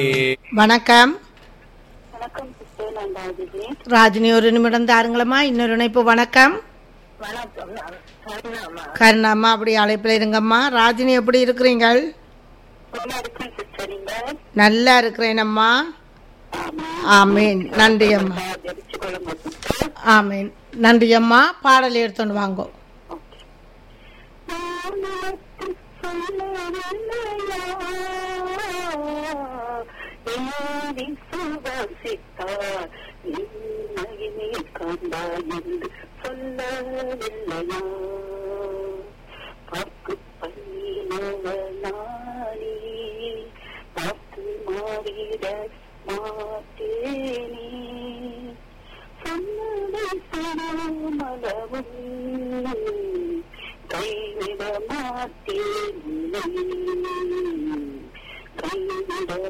வணக்கம் வணக்கம் சிஸ்டர் நான் ராஜினி ராஜினி ஒரு நிமிடம் தாருங்களம்மா இன்னொரு இணைப்பு வணக்கம் வணக்கம் நான் கருணாமா கருணாம்மா அப்படி அழைப்பில் இருங்கம்மா ராஜினி எப்படி இருக்கிறீங்கள் நல்லா இருக்கேன் சிஸ்டர் நீங்க நல்லா இருக்கிறேனம்மா ஆமா ஆமீன் நன்றி அம்மா ஜெபிச்சு கொள்ளுங்க சிஸ்டர் ஆமீன் நன்றி அம்மா பாடல் எடுத்துன்னு வாங்கோ ஓகே வானத்து சொல்லவில்லையா, ஏறி சுவாசித்தார், நின்னையினை கண்டாய் என்று சொல்லவில்லையா பார்க்கு பண்ணினவனானே பார்த்து மாறிட மாட்டேனே சொன்னதை சொல்லாமலவும் கைவிட மாட்டேன் உன்னை. கைவிட